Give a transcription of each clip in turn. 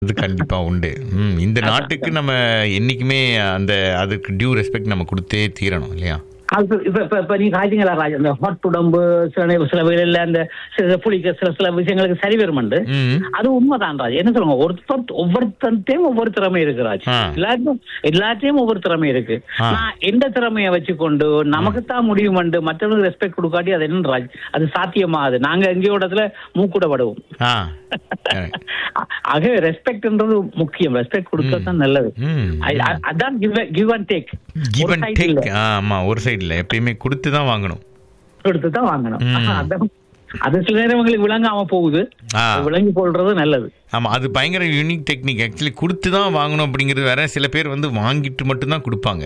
அது கண்டிப்பா உண்டு ம் இந்த நாட்டுக்கு நம்ம என்னைக்குமே அந்த அதுக்கு டியூ ரெஸ்பெக்ட் நம்ம கொடுத்தே தீரணும் இல்லையா அது இப்ப இப்ப இப்ப நீங்க காய்ச்சிங்களா ராஜ் அந்த ஹாட் உடம்பு சில நே- சில வேலையில அந்த சில புளிக்க சில சில விஷயங்களுக்கு சரி வருமண்டு ம் அது உண்மைதான் ராஜ் என்ன சொல்லுங்க ஒருத்தர் ஒவ்வொருத்தையும் ஒவ்வொரு திறமை இருக்கு ராஜ் ஆ. எல்லாத்தையும் எல்லாத்தையும் ஒவ்வொரு திறமை இருக்கு ஆ. நான் எந்த திறமையை வச்சுக்கொண்டு நமக்கு தான் முடியுமண்டு மற்றவங்களுக்கு ரெஸ்பெக்ட் கொடுக்காட்டி அது என்ன ராஜ் அது சாத்தியமாகுது நாங்க எங்கேயோ இடத்துல மூக்கூட படுவோம் ஆ correct. ஆக ரெஸ்பெக்ட்ன்றது முக்கியம் ரெஸ்பெக்ட் கொடுக்கறது தான் நல்லது ம் அ- அ- அதான் give give and take give and take ஆமா ஒரு சைடுல எப்பயுமே கொடுத்து தான் வாங்கணும் எடுத்து தான் வாங்கணும் ம். ஆஹா, அதான் அது சில நேரம் உங்களுக்கு விளங்காம போகுது ஆ. அது விளங்கி போடுறது நல்லது ஆமா அது பயங்கர யூனிக் டெக்னிக் ஆக்சுவலி கொடுத்து தான் வாங்கணும் அப்படிங்கிறது வேற சில பேர் வந்து வாங்கிட்டு மட்டும்தான் கொடுப்பாங்க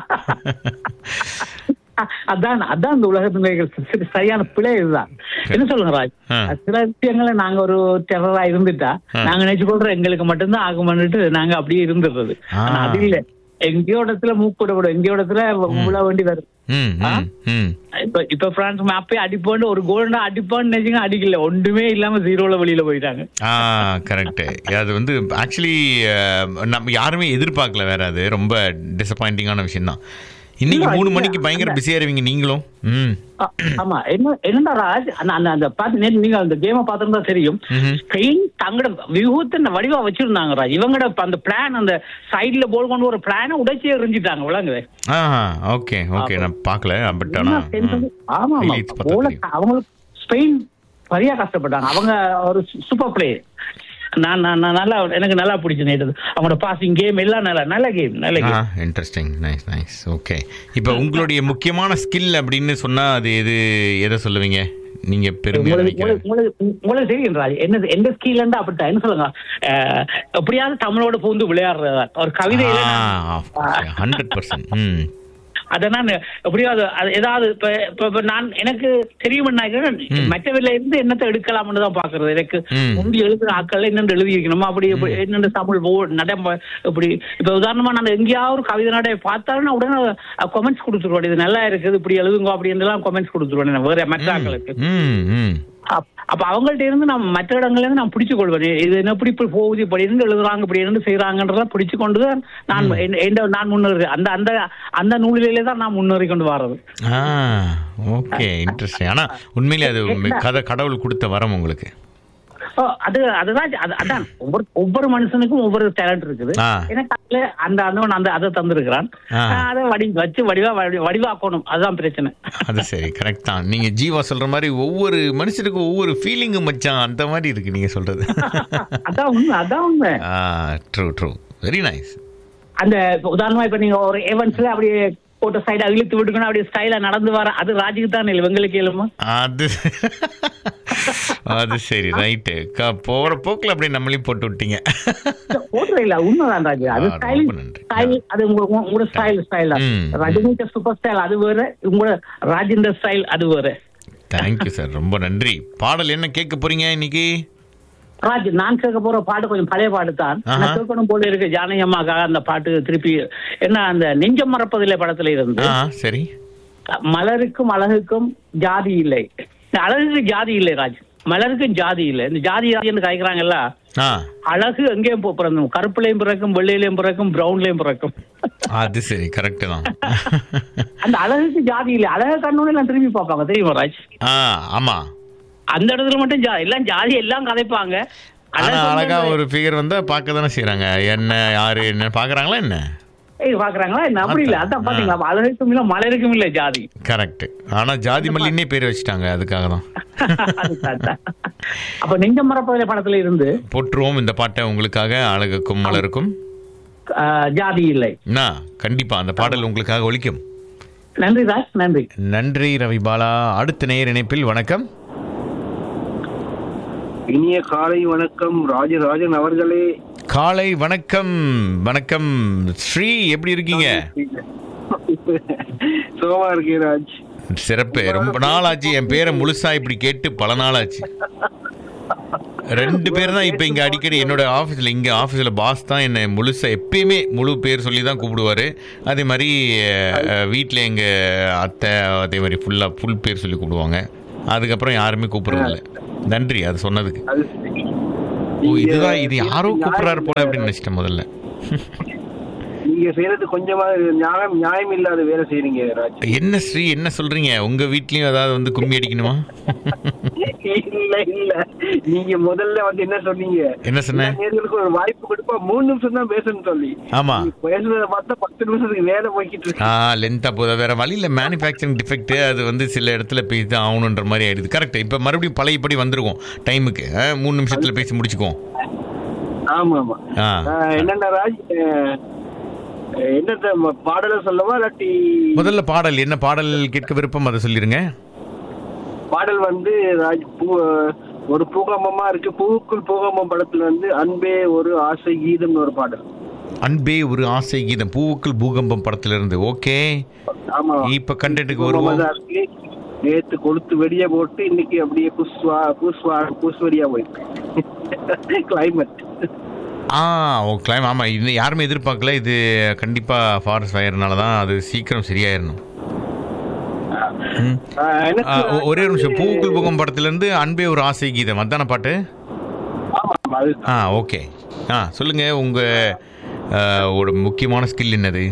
அ- அதான் அதான் இந்த உலகத்துல சரி- சரியான பிழை இதுதான் என்ன சொல்லுங்க ராஜ் ஆ. சில விஷயங்களை நாங்க ஒரு டெரரா இருந்துட்டா ஆ. நாங்க நினைச்சு கொள்றோம் எங்களுக்கு மட்டும்தான் ஆகும்னுட்டு நாங்க அப்படியே இருந்துடுறது ஆ. ஆனா அது இல்ல எங்கேயோ இடத்துல மூக்கூட விடும் எங்கேயோ இடத்துல விழ வேண்டி வரும் ம் ம் ம் இப்ப இப்ப பிரான்ஸ் அப்பயே அடிப்பான்னு ஒரு கோல்டா அடிப்பான்னு நினைச்சுங்க அடிக்கல ஒன்றுமே இல்லாம ஜீரோல வெளியில போயிட்டாங்க ஆ கரெக்ட் அது வந்து ஆக்சுவலி நம்ம யாருமே எதிர்பார்க்கல வேற அது ரொம்ப டிசப்பாயிண்டிங்கான விஷயம் தான் இன்னைக்கு இல்ல, மூணு இல்ல, மணிக்கு பயங்கர அந்த- பிஸியா இருவீங்க நீங்களும் ம் ஆ, ஆமா என்ன என்னடா ராஜ் அந்த அந்த அந்த பாத்து நேத்து நீங்க அந்த கேம பார்த்திருந்தா தெரியும் ம்ஹும். ஸ்பெயின் தங்கட வியூகத்தை வடிவா வச்சிருந்தாங்க ராஜ் இவங்கட அந்த பிளான் அந்த சைடுல போல் கொண்டு ஒரு பிளான உடைச்சி எறிஞ்சிட்டாங்க விளங்குது ஆ ஓகே ஓகே நான் பார்க்கல பட் ஆனா என்ன sense அது? ஆமா ஆமா highlights பார்த்தா போல தெரியும். அவங்களுக்கு ஸ்பெயின் சரியா கஷ்டப்பட்டாங்க அவங்க ஒரு சூப்பர் பிளே நான் நான் நான் நல்லா எனக்கு நல்லா பிடிச்சு நேற்று அவங்களோட பாசிங் கேம் எல்லாம் நல்லா நல்ல கேம் நல்ல ஆ game interesting nice nice okay இப்போ உங்களுடைய முக்கியமான ஸ்கில் அப்படின்னு சொன்னா அது எது எதை சொல்லுவீங்க நீங்க பெருமையா உங்களுக்கு நினைக்கிற உங்களுக்கு- உங்களுக்கு உங்களுக்கு தெரியும் ராஜ் என்ன எந்த ஸ்கீல் இருந்தா அப்படித்தான் என்ன சொல்லுங்க அஹ், எப்படியாவது தமிழோட பூந்து விளையாடுறதா ஒரு கவிதையில நான் ஹண்ட்ரட் பர்சன்ட் ம் அதை நான் எப்படியாவது அது ஏதாவது இப்ப இப்ப இப்ப நான் எனக்கு தெரியும் மற்றவரில இருந்து என்னத்தை எடுக்கலாம்னு தான் பாக்குறது எனக்கு ம். முந்தி எழுதுற ஆக்கள் என்னென்று எழுதி இருக்கணுமா அப்படி இப்படி என்னென்று தமிழ் ஓ- நடை இப்படி இப்ப உதாரணமா நான் எங்கேயாவது ஒரு கவிதை நடை பார்த்தாலும் நான் உடனே கமெண்ட்ஸ் கொடுத்துருவேன் இது நல்லா இருக்குது இப்படி எழுதுங்க அப்படி எல்லாம் கமெண்ட்ஸ் கொடுத்துருவேன் நான் வேற மற்ற ஆக்களுக்கு ம் ம் அப்- அப்ப அவங்கள்ட்ட இருந்து நான் மற்ற இடங்கள்ல இருந்து நான் பிடிச்சு கொள்வேன் இது என்ன இப்படி இப்படி போகுது இப்படி இருந்து எழுதுறாங்க இப்படி இருந்து செய்யறாங்கன்றத பிடிச்சு கொண்டு தான் நான் என்- எந்த- நான் முன்னேறி அந்த அந்த அந்த நூலிலே தான் நான் முன்னேறி கொண்டு வர்றது ஆ ஓகே இன்ட்ரெஸ்டிங் ஆனா உண்மையிலே அது கதை கடவுள் கொடுத்த வரம் உங்களுக்கு ஓ, அது அதுதான் அது- அதான் ஒவ்வொரு ஒவ்வொரு மனுஷனுக்கும் ஒவ்வொரு டேலண்ட் இருக்குது ஆ. எனக்கு அதுல அந்த அந்த அந்த அதை தந்திருக்கிறான் ஆ. நான் அதை வடி வச்சு வடிவா வடி- வடிவாக்கணும் அதுதான் பிரச்சனை அது சரி கரெக்ட் தான் நீங்க ஜீவா சொல்ற மாதிரி ஒவ்வொரு மனுஷனுக்கும் ஒவ்வொரு ஃபீலிங்கும் மச்சான் அந்த மாதிரி இருக்கு நீங்க சொல்றது அதான் உண்மை அதான் உண்மை ஆ ட்ரூ ட்ரூ வெரி நைஸ் அந்த இப்ப உதாரணமா இப்ப நீங்க ஒரு எவன்ஸ்ல அப்படியே போட்ட சைடா இழுத்து விட்டுக்கணும் அப்படியே ஸ்டைலா நடந்து வர அது ராஜுக்கு தான் இல்லை வெங்களுக்கு இயலுமா அது அது சரி ரைட்டு போற போக்குல அப்படியே நம்மளையும் போட்டு விட்டீங்க போடுற இல்ல உண்மைதான் ராஜு அது ஆ, ஸ்டைல் ரொம்ப நன்றி. ஸ்டைல் அது உங்க- உங்க- உங்களோட ஸ்டைல் ஸ்டைல் தான் ம். ரஜினிக்கு சூப்பர் ஸ்டைல் அது வேற உங்களோட ராஜேந்திர ஸ்டைல் அது வேற தேங்க்யூ சார் ரொம்ப நன்றி பாடல் என்ன கேட்க போறீங்க இன்னைக்கு ராஜ் நான் கேட்க போற பாட்டு கொஞ்சம் பழைய பாட்டு தான் ஆஹா. நான் கேட்கணும் போல இருக்கு ஜானகி அம்மாக்காக அந்த பாட்டு திருப்பி என்ன அந்த நெஞ்சம் மறப்பதில்லை படத்துல இருந்து ஆ சரி மலருக்கும் அழகுக்கும் ஜாதி இல்லை இந்த அழகுக்கு ஜாதி இல்லை ராஜ் மலருக்கும் ஜாதி இல்லை இந்த ஜாதி ஜாதின்னு காய்க்கிறாங்கல்ல ஆ அழகு எங்கேயும் போ- பிறக்கும் கருப்புலையும் பிறக்கும் வெள்ளையிலையும் பிறக்கும் பிரவுன்லயும் பிறக்கும் அது சரி கரெக்ட் தான் அந்த அழகுக்கு ஜாதி இல்லை அழக கண்ணோட எல்லாம் திரும்பி பார்ப்பாங்க தெரியுமா ராஜ் ஆ ஆமா அந்த இடத்துல மட்டும் ஜா எல்லாம் ஜாதி எல்லாம் கதைப்பாங்க ஆனா அழகு அழகா வந்து- ஒரு ஃபிகர் வந்தா பார்க்க தானே செய்யறாங்க என்ன யாரு என்ன பாக்குறாங்களா என்ன ஏய் பாக்குறாங்களா என்ன அப்படி இல்ல அதான் பாத்தீங்களா அப்ப அழகுக்கும் இல்ல மலருக்கும் இல்ல ஜாதி கரெக்ட் ஆனா ஜாதி மல்லின்னே பேர் வச்சுட்டாங்க அதுக்காக தான் அதுதான், அதான். அப்ப நெஞ்ச மரப்பதில படத்துல இருந்து போற்றுவோம் இந்த பாட்டை உங்களுக்காக அழகுக்கும் மலருக்கும் ஆஹ், ஜாதி இல்லை நான் கண்டிப்பா அந்த பாடல் உங்களுக்காக ஒலிக்கும் நன்றி ராஜ் நன்றி நன்றி ரவி பாலா அடுத்த நேர் இணைப்பில் வணக்கம் இனிய காலை வணக்கம் ராஜராஜன் அவர்களே காலை வணக்கம் வணக்கம் ஸ்ரீ எப்படி இருக்கீங்க சோமா இருக்கேன் ராஜ் சிறப்பு ரொம்ப நாள் ஆச்சு என் பேரை முழுசா இப்படி கேட்டு பல நாள் ஆச்சு ரெண்டு பேர் தான் இப்போ இங்க அடிக்கடி என்னோட ஆஃபீஸில் இங்க ஆஃபீஸில் பாஸ் தான் என்னை முழுசா எப்பயுமே முழு பேர் சொல்லி தான் கூப்பிடுவாரு அதே மாதிரி வீட்டில் எங்க அத்தை அதே மாதிரி ஃபுல்லா ஃபுல் பேர் சொல்லி கூப்பிடுவாங்க அதுக்கப்புறம் யாருமே கூப்பிடுறதில்ல நன்றி அது சொன்னதுக்கு அது சரி. ஓ இதுதான் இது யாரோ கூப்பிடுறாரு போல அப்படின்னு நினைச்சிட்டேன் முதல்ல நீங்க செய்யறது கொஞ்சமா நியாயம் நியாயம் இல்லாத வேலை செய்றீங்க ராஜ் என்ன ஸ்ரீ என்ன சொல்றீங்க உங்க வீட்லயும் ஏதாவது வந்து கும்மி அடிக்கணுமா இல்ல இல்ல நீங்க முதல்ல வந்து என்ன சொன்னீங்க என்ன சொன்னேன்? எல்லா நேர்களுக்கும் ஒரு வாய்ப்பு கொடுப்பா மூணு நிமிஷம் தான் பேசணும்னு சொல்லி ஆமா நீங்க பேசுறத பார்த்தா பத்து நிமிஷத்துக்கு வேலை போய்கிட்டு இருக்கு ஆ லென்த்தா போதா வேற வழியில மேனுஃபேக்சரிங் டிஃபெக்ட் அது வந்து சில இடத்துல பேசி தான் ஆகணுன்ற மாதிரி ஆயிடுது கரெக்ட் இப்போ மறுபடியும் பழையபடி வந்திருக்கும் டைமுக்கு மூணு நிமிஷத்துல பேசி முடிச்சுக்குவோம் ஆமா ஆமா ஆ ஆஹ் என்னன்னா ராஜ் அஹ், என்னத்த ம- பாடலை சொல்லவா இல்லாட்டி முதல்ல பாடல் என்ன பாடல் கேட்க விருப்பம் அதை சொல்லிருங்க பாடல் வந்து ராஜ் பூ ஒரு பூகம்பமா இருக்கு பூவுக்குள் பூகம்பம் படத்துல வந்து அன்பே ஒரு ஆசை கீதம்னு ஒரு பாடல் அன்பே ஒரு ஆசை கீதம் பூவுக்குள் பூகம்பம் படத்துல இருந்து ஓகே ஆமா இப்ப கண்டென்ட்டுக்கு பூகம்பமா வருவோம் தான் இருக்கு நேத்து கொளுத்து வெடிய போட்டு இன்னைக்கு அப்படியே புஷ்வா புஷ்வா புஷ்வரியா போயிருக்கு கிளைமேட் ஆ ஓ கிளைம் ஆமாம் இது யாருமே எதிர்பார்க்கல இது கண்டிப்பாக ஃபாரஸ்ட் ஃபயர்னால தான் அது சீக்கிரம் சரியாயிடணும் ம். எனக்கு ஆ, ஒ- ஒரே ஒரு நிமிஷம் பூவுக்குள் பூகம் படத்துலேருந்து அன்பே ஒரு ஆசை கீதம் அதான பாட்டு ஆமா ஆமா அது ஆ ஓகே ஆ சொல்லுங்கள் உங்கள் ஒரு முக்கியமான ஸ்கில் என்னது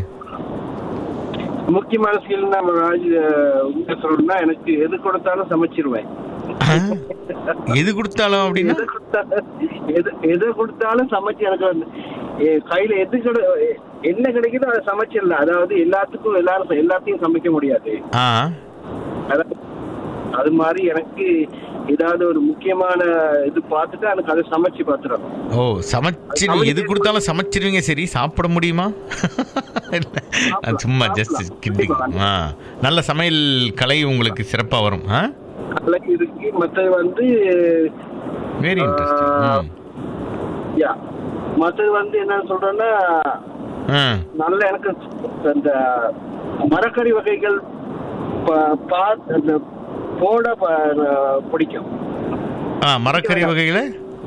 முக்கியமான ஸ்கில் நம்ம ராஜ் அஹ், உண்மை சொல்லணும்னா எனக்கு எது கொடுத்தாலும் சமைச்சிருவேன் ஆ? எது கொடுத்தாலும் அப்படின்னா எது கொடுத்தாலும் எது எது கொடுத்தாலும் சமைச்சு எனக்கு வந்து எ, கையில எது கிடை எ- என்ன கிடைக்குதோ அதை சமைச்சிடலாம் அதாவது எல்லாத்துக்கும் எல்லாரும் எல்லாத்தையும் சமைக்க முடியாது ஆ அதாவது அது மாதிரி எனக்கு ஏதாவது ஒரு முக்கியமான இது பார்த்துட்டு எனக்கு அதை சமைச்சு பார்த்துடணும் ஓ சமைச்சு எது கொடுத்தாலும் சமைச்சிருவீங்க சரி சாப்பிட முடியுமா இல்ல, அது சும்மா ஜஸ்ட் கிண்டிங் ஆ நல்ல சமையல் கலை உங்களுக்கு சிறப்பாக வரும் ஆ அழகு இருக்கு மற்றது வந்து வெரி இன்ட்ரெஸ்டிங் யா மற்றது வந்து என்னன்னு சொல்றேன்னா ம் நல்ல எனக்கு அந்த மரக்கறி வகைகள் ப- பா- அந்த போட ப- பிடிக்கும் ஆ மரக்கறி வகைகளை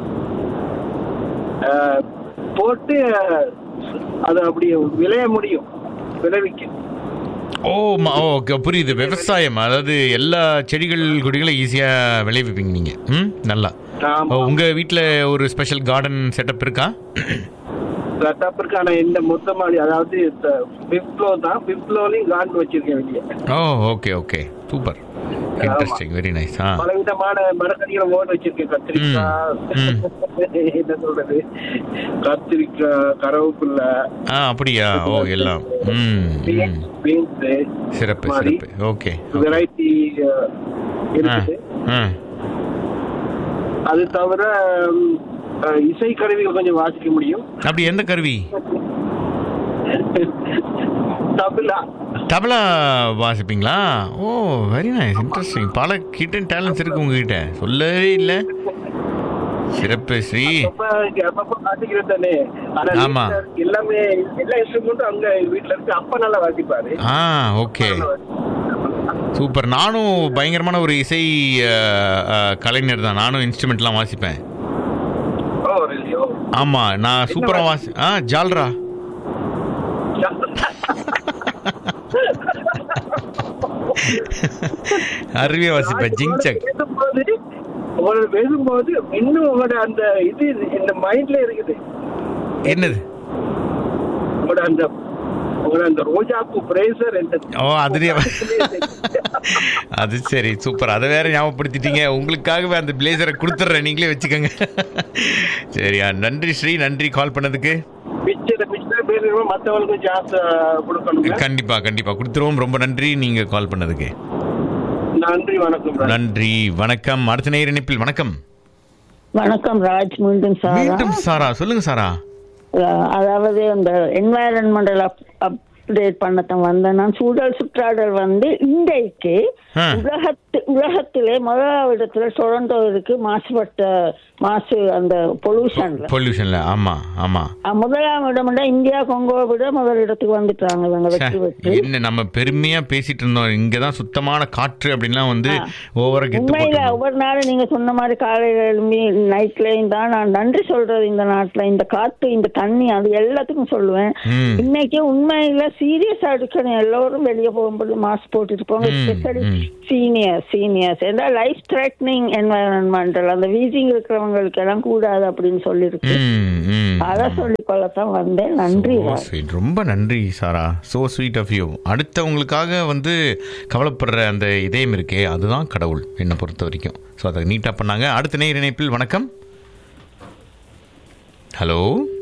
அஹ், போட்டு அதை அப்படி விளைய முடியும் விளைவிக்க ஓ ம- ஓ ஓகே புரியுது விவசாயம் அதாவது எல்லா செடிகள் கொடிகளும் ஈஸியாக விளைவிப்பீங்க நீங்கள் ம் நல்லா ஆமா. ஓ, உங்க வீட்டில் ஒரு ஸ்பெஷல் கார்டன் செட்டப் இருக்கா செட்டப் இருக்கு ஆனா இந்த மொத்தமாடி அதாவது பிப்ளோ தான் பிப்ளோலையும் காண்டு வச்சிருக்கேன் வெளியே oh okay okay super interesting very nice ஆ பலவிதமான மரக்கறிகளை ஓட வச்சிருக்கேன் கத்திரிக்காய் என்ன சொல்றது கத்திரிக்காய் கருவேப்பில்லை ஆ அப்படியா ஓ எல்லாம் ம் ம் பீன்ஸ் சிறப்பு மாதிரி. சிறப்பு ஓகே வெரைட்டி ஆ இருக்குது ஆ அது தவிர ம், அஹ், இசை கருவிகள் கொஞ்சம் வாசிக்க முடியும் அப்படி எந்த கருவி தபிலா தபலா வாசிப்பீங்களா ஓ வெரி நைஸ் இன்ட்ரெஸ்டிங் பல கிட்டன் டேலண்ட்ஸ் இருக்கு உங்ககிட்ட சொல்லவே இல்லை சிறப்பு ஸ்ரீ அப்ப அப்பப்ப வாசிக்கிறது தானே ஆனா ஆமா. வீட்ல எல்லாமே எல்லா இன்ஸ்ட்ருமெண்ட்டும் அங்க வீட்டுல இருக்கு அப்பா நல்லா வாசிப்பாரு ஆ ஓகே சூப்பர் நானும் பயங்கரமான ஒரு இசை அஹ், அஹ், கலைஞர் தான் நானும் இன்ஸ்ட்ருமெண்ட்லாம் வாசிப்பேன் ஓ really? ஓ. ஆமாம் நான் சூப்பராக வாசி ஆ ஜால்ரா அருமையாக வாசிப்பேன் ஜிங்சக் பேசும்போது உங்களோட பேசும்போது இன்னும் உங்களோட அந்த இது இந்த மைண்ட்ல இருக்குது என்னது உங்களோட அந்த உங்களோட அந்த ரோஜாப்பு பிரேசர் என்ற ஓ அதுலேயே அது சரி சூப்பர் அதை வேற ஞாபகப்படுத்திட்டீங்க உங்களுக்காகவே அந்த பிளேசரை கொடுத்துட்றேன் நீங்களே வச்சுக்கோங்க சரியா நன்றி ஸ்ரீ நன்றி கால் பண்ணதுக்கு பிக்சர் பிக்சர் பேசுறோம் மற்றவங்களுக்கும் சான்ஸ் கொடுக்கணுங்க கண்டிப்பா கண்டிப்பா கொடுத்துருவோம் ரொம்ப நன்றி நீங்க கால் பண்ணதுக்கு நன்றி வணக்கம் நன்றி வணக்கம் அடுத்த நேர இணைப்பில் வணக்கம் வணக்கம் ராஜ் மீண்டும் சாரா மீண்டும் சாரா சொல்லுங்க சாரா அஹ் அதாவது அந்த என்வாயரன்மெண்டல் அப்டேட் பண்ணத்தான் வந்தேன் நான் சூழல் சுற்றாடல் வந்து இன்றைக்கு ஆ. உலகத்து உலகத்திலே முதலாவது இடத்துல டொரண்டோ இருக்கு மாசுபட்ட மாசு அந்த பொல்யூஷன்ல பொல்யூஷன்ல ஆமா ஆமா முதலாம் இடம் இந்தியா கொங்கோவை விட முதல் இடத்துக்கு வந்துட்டாங்க இவங்க ச்சே, வெற்றி பெற்று என்ன நம்ம பெருமையா பேசிட்டு இருந்தோம் இங்கதான் சுத்தமான காற்று அப்படின்லாம் வந்து ஓவரா கெத்து உண்மையில போட்டு ஒவ்வொரு நாளும் நீங்க சொன்ன மாதிரி காலையில எழும்பி நைட்லயும் தான் நான் நன்றி சொல்றது இந்த நாட்டுல இந்த காத்து இந்த தண்ணி அது எல்லாத்துக்கும் சொல்லுவேன் ம் இன்னைக்கு உண்மையில சீரியஸா எடுக்கணும் எல்லோரும் வெளியே போகும்போது மாஸ்க் போட்டுட்டு போங்க ம், ஸ்பெஷலி ம். சீனியர் சீனியர்ஸ் ஏன்னா லைஃப் த்ரெட்னிங் என்வாயன்மெண்டல் அந்த வீசிங் இருக்கிறவங்களுக்கு எல்லாம் கூடாது அப்படின்னு சொல்லியிருக்கு ம், ம். அதை சொல்லிக்கொள்ளத்தான் வந்தேன் நன்றி So sweet. ரொம்ப நன்றி Sara so sweet of you அடுத்தவங்களுக்காக வந்து கவலைப்படுற அந்த இதயம் இருக்கே அதுதான் கடவுள் என்னை பொறுத்த வரைக்கும் ஸோ அதை நீட்டாக பண்ணாங்க அடுத்த நேர் இணைப்பில் வணக்கம் ஹலோ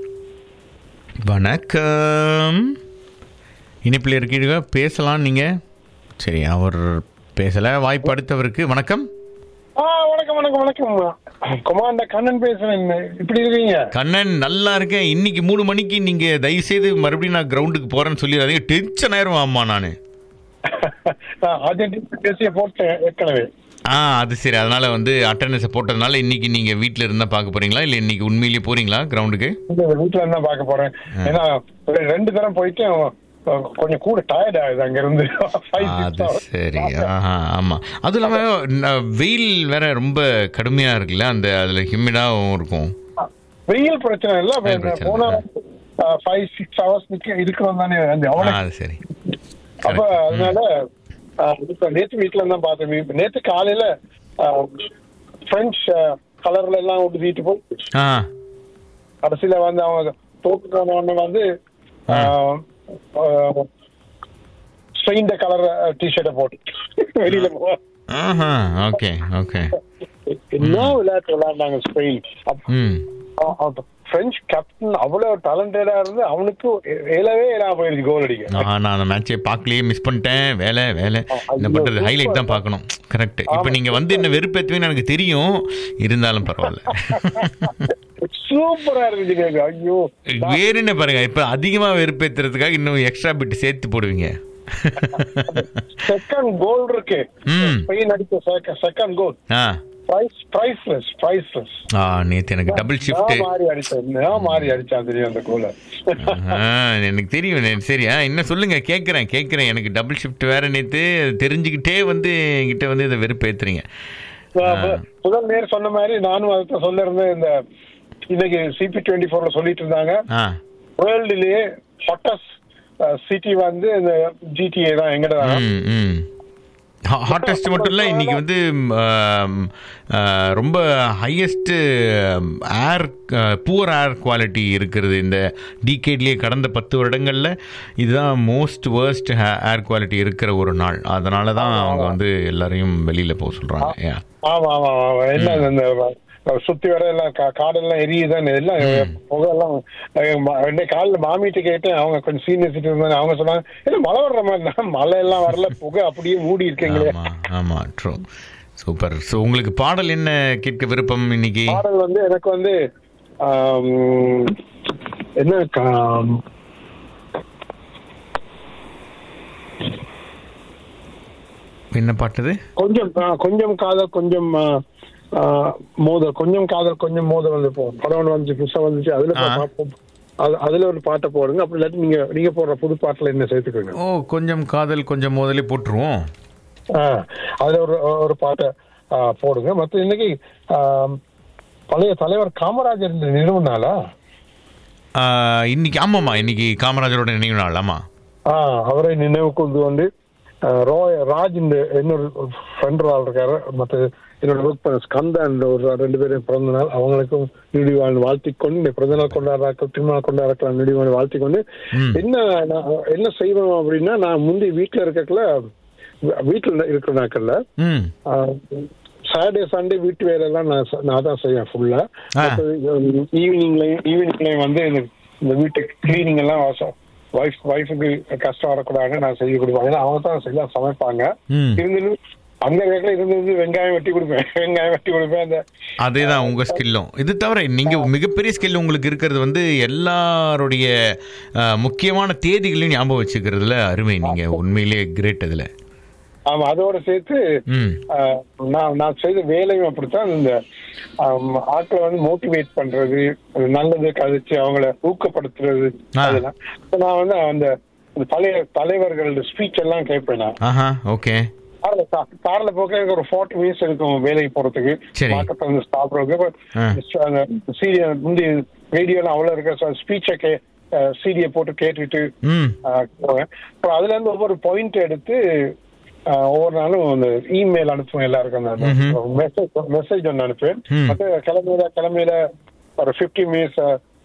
வணக்கம் இணைப்பில் இருக்கீங்க பேசலாம் நீங்கள் சரி அவர் பேசலை வாய்ப்பு அடுத்தவருக்கு வணக்கம் ஆ வணக்கம் வணக்கம் வணக்கம் கொமாண்ட கண்ணன் பேசுறேன் இப்படி இருக்கீங்க கண்ணன் நல்லா இருக்கேன் இன்னைக்கு மூணு மணிக்கு நீங்கள் தயவுசெய்து மறுபடியும் நான் கிரவுண்டுக்கு போகிறேன்னு சொல்லிடாதீங்க டென்ஷன் ஆயிரும் ஆமா நான் நான் அர்ஜென்டினா தேசிய போட்டேன் ஏற்கனவே ஆ அது சரி அதனால வந்து அட்டண்டன்ஸை போட்டதுனால இன்னைக்கு நீங்க வீட்டில் இருந்தா பார்க்க போறீங்களா இல்லை இன்னைக்கு உண்மையிலேயே போறீங்களா கிரவுண்டுக்கு இந்த வீட்டுல இருந்தா பார்க்க போறேன் ஏன்னா ஒரு ரெண்டு தரம் போயிட்டு அஹ், கொஞ்சம் கூட டயர்ட் ஆகுது அங்க இருந்து Five, six அது hours. சரி ஆஹா ஆமா அதுவும் இல்லாம ந- வெயில் வேற ரொம்ப கடுமையா இருக்குல்ல அந்த அதுல ஹியூமிடாவும் இருக்கும் வெயில் பிரச்சனை இல்ல வெயில் பிரச்சனை போனா இல்ல. ஃபைவ் சிக்ஸ் ஹவர்ஸ் நிக்க இருக்கிறோம் தானே அந்த ஆ, அவனுக்கு அது சரி அப்ப அதனால அஹ், இப்ப நேத்து வீட்டுல இருந்தா பார்த்தேன் இப்ப நேத்து காலையில பிரெஞ்ச் கலர்ல எல்லாம் உடுத்திட்டு போய் ஆ கடைசியில வந்து அவங்க தோத்துக்கான வந்து ஸ்ட்ரெயின்ட கலர் டிஷர்ட்டை போட்டு வெளியில போ ஆஹா ஓகே ஓகே என்ன விளையாட்டு விளையாண்டாங்க ஸ்பெயின் ம் பிரெஞ்சு கேப்டன் அவ்வளவு டேலண்டடா இருந்து அவனுக்கு ஏலவே ஏலா போயிருச்சு கோல் அடிக்க நான் நான் அந்த மேட்சை பார்க்கலையே மிஸ் பண்ணிட்டேன் வேலை வேலை என்ன பண்றது ஹைலைட் தான் பார்க்கணும் கரெக்ட் இப்போ நீங்க வந்து என்ன வெறுப்பேற்றுவீங்கன்னு எனக்கு தெரியும் இருந்தாலும் பரவாயில்ல சூப்பரா இருந்துச்சு ஐயோ வேற என்ன பாருங்க இப்ப அதிகமா வெறுப்பேத்துறதுக்காக இன்னும் எக்ஸ்ட்ரா பிட் சேர்த்து போடுவீங்க செகண்ட் கோல் இருக்கு ம். ஸ்பெயின் அடிச்ச செகண்ட் கோல் ஆ பிரைஸ் பிரைஸ்லெஸ் பிரைஸ்லெஸ் ஆ நேத்து எனக்கு டபுள் ஷிஃப்ட் நான் மாறி அடிச்சேன் நான் மாறி அடிச்சான் தெரியும் அந்த கோலை எனக்கு தெரியும் நே- சரி ஆ என்ன சொல்லுங்க கேட்குறேன் கேட்குறேன் எனக்கு டபுள் ஷிஃப்ட் வேற நேத்து தெரிஞ்சுக்கிட்டே வந்து என்கிட்ட வந்து இதை வெறுப்பேத்துறீங்க முதல் நேர் சொன்ன மாதிரி நானும் அதை சொல்ல இருந்தேன் இந்த இன்னைக்கு சிபி டுவெண்ட்டி ஃபோர்ல சொல்லிட்டு இருந்தாங்க ஆ வேர்ல்டுலயே ஹாட்டஸ்ட் சிட்டி வந்து இந்த ஜிடிஏ தான் எங்கட தான் ம் ம் ஹாட்டஸ்ட் மட்டும் இல்லை இன்னைக்கு வந்து ஆம், ஆ, ரொம்ப highest air poor air quality இருக்கிறது இந்த டிகேட்லேயே கடந்த பத்து வருடங்களில் இதுதான் மோஸ்ட் வேர்ஸ்ட் ஏர் குவாலிட்டி இருக்கிற ஒரு நாள் அதனால தான் அவங்க வந்து எல்லாரையும் வெளியில் போக சொல்கிறாங்க ஆமா ஆமா ஆமா என்ன இந்த சுத்தி வர எல்லாம் கா- காடெல்லாம் எரியுதான் எல்லாம் புகையெல்லாம் அஹ் ம- ரெண்டே காலில் மாமிட்டு கேட்டேன் அவங்க கொஞ்சம் சீனியர் சிட்டி இருந்தாங்க அவங்க சொன்னாங்க இல்ல மழை வர்ற மாதிரி தான் மழை எல்லாம் வரல புகை அப்படியே மூடி இருக்கீங்களே ஆமாம் ஆமாம் ட்ரூ சூப்பர் ஸோ உங்களுக்கு பாடல் என்ன கேட்க விருப்பம் இன்னைக்கு பாடல் வந்து எனக்கு வந்து ஆம், என்ன கா- என்ன பாட்டுது கொஞ்சம் ஆ, கொஞ்சம் காதல் கொஞ்சம் ஆ, ஆ, மோதல் கொஞ்சம் காதல் கொஞ்சம் மோதல் வந்து போ படம் ஒன்று வந்துச்சு புதுசா வந்துச்சு அதுல ஆ. பார்ப்போம். அது அதுல ஒரு பாட்டை போடுங்க அப்படி இல்லாட்டி நீங்க நீங்க போடுற புது பாட்டுல என்ன சேர்த்துக்கோங்க ஓ கொஞ்சம் காதல் கொஞ்சம் மோதலே போட்டுருவோம் ஆ, அதுல ஒரு ஒரு பாட்டை ஆ, போடுங்க மற்ற இன்னைக்கு ஆ, பழைய தலைவர் காமராஜர் நினைவு நாளா ஆ, இன்னைக்கு ஆமாம்மா இன்னைக்கு காமராஜரோட நினைவு நாள் ஆமா ஆ அவரை நினைவு கொண்டு வந்து ஆ, ரோய் ராஜ் இந்த இன்னொரு ஃப்ரெண்ட் ஆள் இருக்காரு மற்ற என்னோட ஒர்க் பண்ண ஸ்கந்தா என்ற ஒரு ரெண்டு பேரும் பிறந்த நாள் அவங்களுக்கும் நீடிவாழ் வாழ்த்திக் கொண்டு இந்த பிறந்த நாள் கொண்டாடுறாக்கள் திருமணம் கொண்டாடுறாக்கள் நீடிவாழ் வாழ்த்திக் கொண்டு ம். என்ன நான் என்ன செய்வோம் அப்படின்னா நான் முந்தி வீட்டுல இருக்கக்குள்ள வீட்டுல இருக்கிற நாட்கள்ல ம் சாட்டர்டே சண்டே வீட்டு வேலையெல்லாம் நான் ச- நான் தான் செய்வேன் ஃபுல்லா ஆ. ஈவினிங்லயும் ஈவினிங்லயும் வந்து இந்த இந்த வீட்டு கிளீனிங் எல்லாம் ஒய்ஃப் ஒய்ஃபுக்கு கஷ்டம் வரக்கூடாது நான் செய்ய கொடுப்பேன் ஏன்னா அவங்க தான் செய்ய சமைப்பாங்க ம் இருந்தாலும் அந்த நேரத்துல இருந்து வெங்காயம் வெட்டி கொடுப்பேன் வெங்காயம் வெட்டி கொடுப்பேன் அந்த அதேதான் உங்க ஸ்கில்லும் இது தவிர நீங்க மிகப்பெரிய ஸ்கில் உங்களுக்கு இருக்கிறது வந்து எல்லாருடைய ஆ, முக்கியமான தேதிகளையும் ஞாபகம் வச்சுக்கிறதுல அருமை நீங்க உண்மையிலேயே கிரேட் அதுல ஆமா அதோட சேர்த்து ம் ஆஹ், நான் நான் செய்த வேலையும் அப்படித்தான் இந்த ஆம், ஆட்களை வந்து மோட்டிவேட் பண்றது அது நல்லது கழிச்சு அவங்கள ஊக்கப்படுத்துறது ஆ. அதெல்லாம் இப்ப நான் வந்து அந்த இந்த பழைய தலைவர்களோட ஸ்பீச் எல்லாம் கேட்பேன் நான் ஆஹா ஓகே கார்ல கா- கார்ல போக எனக்கு ஒரு ஃபார்ட்டி மினிட்ஸ் இருக்கும் வேலைக்கு போறதுக்கு சரி. மார்க்கெட்ல வந்து சாப்பிடுறதுக்கு ஆ. அந்த சீரியல் முந்தி ரேடியோலாம் அவ்வளவு இருக்க ஸ்பீச்சை கே சிடியை போட்டு கேட்டுட்டு ம் ஆஹ் போவேன் அப்புறம் அதுல இருந்து ஒவ்வொரு பாயிண்ட் எடுத்து ஆஹ் ஒவ்வொரு நாளும் அந்த இமெயில் அனுப்புவேன் எல்லாருக்கும் மெசேஜ் மெசேஜ் ஒன்று அனுப்புவேன் ம். மற்ற கிளம்பையில கிளம்பையில ஒரு ஃபிஃப்டி மினிட்ஸ்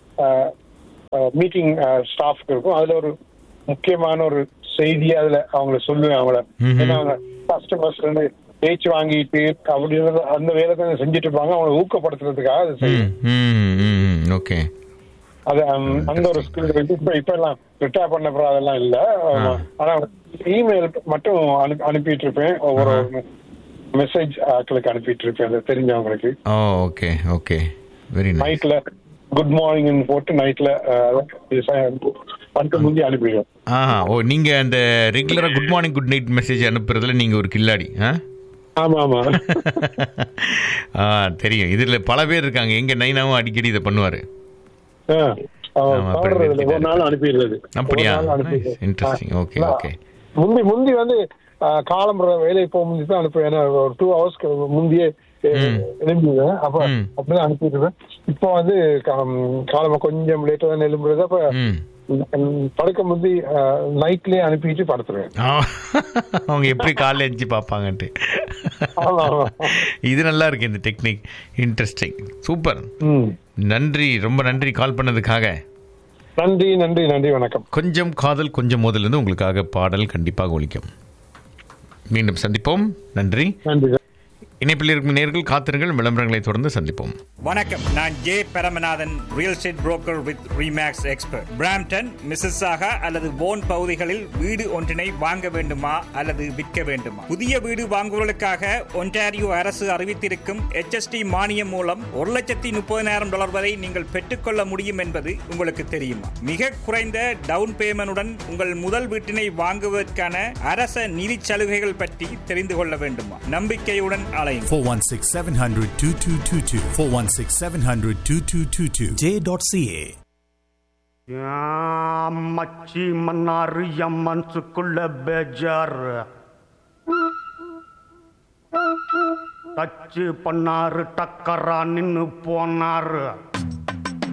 மீட்டிங் ஸ்டாஃப்க்கு இருக்கும் அதுல ஒரு முக்கியமான ஒரு செய்தி அதுல அவங்கள சொல்லுவேன் அவங்கள ம்ஹும். ஏன்னா அவங்க கஸ்டமர்ஸ் இருந்து பேச்சு வாங்கிட்டு அப்படின்றது அந்த வேலை தான் செஞ்சுட்டு இருப்பாங்க அவங்களை ஊக்கப்படுத்துறதுக்காக அது செய்வேன் ம் ம் ம் ஓகே அது அந்த- அந்த ஒரு ஸ்கில் இப்ப இப்ப எல்லாம் ரிட்டையர் பண்ண அப்புறம் அதெல்லாம் இல்ல ஆமா. ஆனா இமெயில் மட்டும் அனு- அனுப்பிட்டு இருப்பேன் ஒவ்வொரு மெசேஜ் ஆட்களுக்கு அனுப்பிட்டு இருப்பேன் அது தெரிஞ்சவங்களுக்கு oh okay okay very nice நைட்ல குட் மார்னிங் போட்டு நைட்ல பட்டு முந்தி அனுப்பிடுவேன் ஆஹா ஓ நீங்க அந்த ரெகுலரா good morning good night message அனுப்புறதுல நீங்க ஒரு கில்லாடி ஆ ஆமா ஆமா ஆ தெரியும் இதுல பல பேர் இருக்காங்க எங்க நைனாவும் அடிக்கடி இதை பண்ணுவாரு ஆ, அவன் ஆமா, அப்புறம் தவறுறது இல்ல. நிறுத்திட்டாரு. ஒரு நாள் அனுப்பிடுறது அப்படியா? ஒரு நாள் அனுப்பிடுறது. Nice. Interesting. Okay, ஆ. okay. முந்தி முந்தி வந்து காலம்புற வேலைக்கு போக முந்தி தான் அனுப்புவேன் ஏன்னா ஒரு டூ ஹவர்ஸ்க்கு முந்தையே எழும்பிடுவேன் அப்ப ம். அப்படிதான் அனுப்பிடுவேன் இப்போ வந்து காலம்ப கொஞ்சம் லேட்டா தான் எழும்புறது அப்ப ம் ம், படுக்க முந்தி நைட்லயே அனுப்பிட்டு படுத்துருவேன் ஆ, அவங்க எப்படி காலைல எழுந்துச்சு பார்ப்பாங்கன்ட்டு ஆமா, ஆமா. இது நல்லா இருக்கு இந்த டெக்னிக் இன்ட்ரெஸ்டிங் சூப்பர் ம். நன்றி ரொம்ப நன்றி கால் பண்ணதுக்காக நன்றி நன்றி நன்றி வணக்கம் கொஞ்சம் காதல் கொஞ்சம் மோதல் இருந்து உங்களுக்காக பாடல் கண்டிப்பாக ஒலிக்கும் மீண்டும் சந்திப்போம் நன்றி நன்றி இணைப்பில் இருக்கும் நேர்கள் காத்திருங்கள் விளம்பரங்களை தொடர்ந்து சந்திப்போம் வணக்கம் நான் J Paramanathan real estate broker with REMAX expert Brampton Mississauga அல்லது போன் பகுதிகளில் வீடு ஒன்றினை வாங்க வேண்டுமா அல்லது விற்க வேண்டுமா புதிய வீடு வாங்குவதற்காக ஒன்டாரியோ அரசு அறிவித்திருக்கும் HST மானியம் மூலம் ஒரு லட்சத்தி முப்பதினாயிரம் டாலர் வரை நீங்கள் பெற்றுக்கொள்ள முடியும் என்பது உங்களுக்கு தெரியுமா மிக குறைந்த டவுன் பேமெண்டுடன் உங்கள் முதல் வீட்டினை வாங்குவதற்கான அரச நிதி சலுகைகள் பற்றி தெரிந்து கொள்ள வேண்டுமா நம்பிக்கையுடன் அலையுங்கள் 416 700 2222. 416 700 2222. J.ca. யா, மச்சி மன்னாரு என் மனசுக்குள்ள பேஜாரு டச்சு பண்ணாரு டக்கரா நின்னு போனாரு